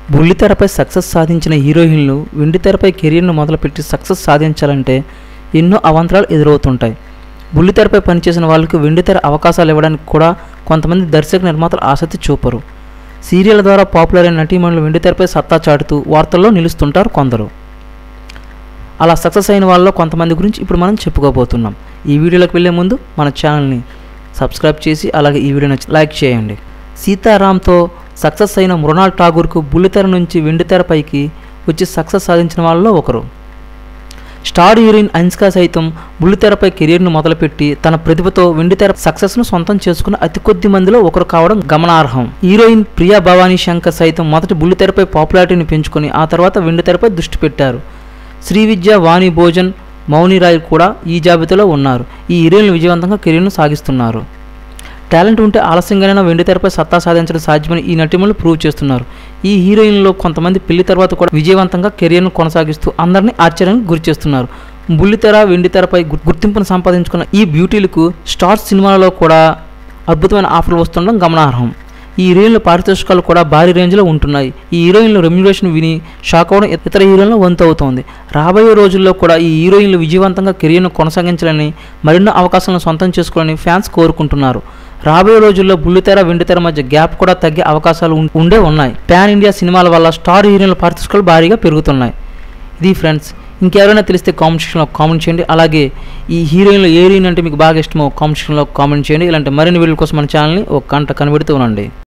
బుల్లితెరపై success సాధించిన హీరోయిన్లు వెండితెరపై కెరీర్ను మొదలుపెట్టి సక్సెస్ సాధించాలంటే ఎన్నో అవాంతరాలు ఎదురవుతుంటాయి బుల్లితెరపై పనిచేసిన వాళ్ళకి వెండితెర అవకాశాలు ఇవ్వడానికి కూడా కొంతమంది దర్శక నిర్మాతలు ఆసక్తి చూపరు సీరియల్ ద్వారా పాపులర్ అయిన నటీమణులు వెండితెరపై సత్తా చాటుతూ వార్తల్లో నిలుస్తుంటారు కొందరు అలా సక్సెస్ అయిన వాళ్ళలో కొంతమంది గురించి ఇప్పుడు మనం చెప్పుకోబోతున్నాం ఈ వీడియోలోకి వెళ్ళే ముందు మన ఛానల్ని సబ్స్క్రైబ్ చేసి అలాగే ఈ వీడియోని లైక్ చేయండి సీతారాంతో సక్సెస్ అయిన మృణాల్ ఠాగూర్కు బుల్లితెర నుంచి వెండితెరపైకి వచ్చి సక్సెస్ సాధించిన వాళ్ళలో ఒకరు స్టార్ హీరోయిన్ అన్స్కా సైతం బుల్లితెరపై కెరీర్ను మొదలుపెట్టి తన ప్రతిభతో వెండితెర సక్సెస్ను సొంతం చేసుకున్న అతి కొద్ది మందిలో ఒకరు కావడం గమనార్హం హీరోయిన్ ప్రియా భవానీ శంకర్ సైతం మొదటి బుల్లితెరపై పాపులారిటీని పెంచుకొని ఆ తర్వాత వెండితెరపై దృష్టి పెట్టారు శ్రీ విద్య వాణి భోజన్ మౌని రాయ్ కూడా ఈ జాబితాలో ఉన్నారు ఈ హీరోయిన్లు విజయవంతంగా కెరీర్ను సాగిస్తున్నారు టాలెంట్ ఉంటే ఆలస్యంగానైనా వెండి తెరపై సత్తా సాధించడం సాధ్యమని ఈ నటిమలు ప్రూవ్ చేస్తున్నారు ఈ హీరోయిన్లో కొంతమంది పెళ్లి తర్వాత కూడా విజయవంతంగా కెరీర్ను కొనసాగిస్తూ అందరినీ ఆశ్చర్యానికి గురి చేస్తున్నారు బుల్లితెర వెండి తెరపై గు- గుర్తింపును సంపాదించుకున్న ఈ బ్యూటీలకు స్టార్ సినిమాలలో కూడా అద్భుతమైన ఆఫర్లు వస్తుండడం గమనార్హం ఈ హీరోయిన్ల పారితోషికాలు కూడా భారీ రేంజ్లో ఉంటున్నాయి ఈ హీరోయిన్ల రెమ్యునేషన్ విని షాక్ అవ్వడం ఇతర హీరోయిన్ల వంతు అవుతోంది రాబోయే రోజుల్లో కూడా ఈ హీరోయిన్లు విజయవంతంగా కెరీర్ను కొనసాగించాలని మరిన్నో అవకాశాలను సొంతం చేసుకోవాలని ఫ్యాన్స్ కోరుకుంటున్నారు రాబోయే రోజుల్లో బుల్లితెర వెండితెర మధ్య గ్యాప్ కూడా తగ్గే అవకాశాలు ఉం- ఉండే ఉన్నాయి పాన్ ఇండియా సినిమాల వల్ల స్టార్ హీరోయిన్ల పారితోషికాలు భారీగా పెరుగుతున్నాయి ఇది ఫ్రెండ్స్ ఇంకెవరైనా తెలిస్తే కామెంట్ సెక్షన్లో కామెంట్ చేయండి అలాగే ఈ హీరోయిన్లో ఏ హీరోయిన్ అంటే మీకు బాగా ఇష్టమో కామెంట్ సెక్షన్లో కామెంట్ చేయండి ఇలాంటి మరిన్ని వీడియోల కోసం మన ఛానల్ని ఒక గంట కనిపెడుతూ ఉండండి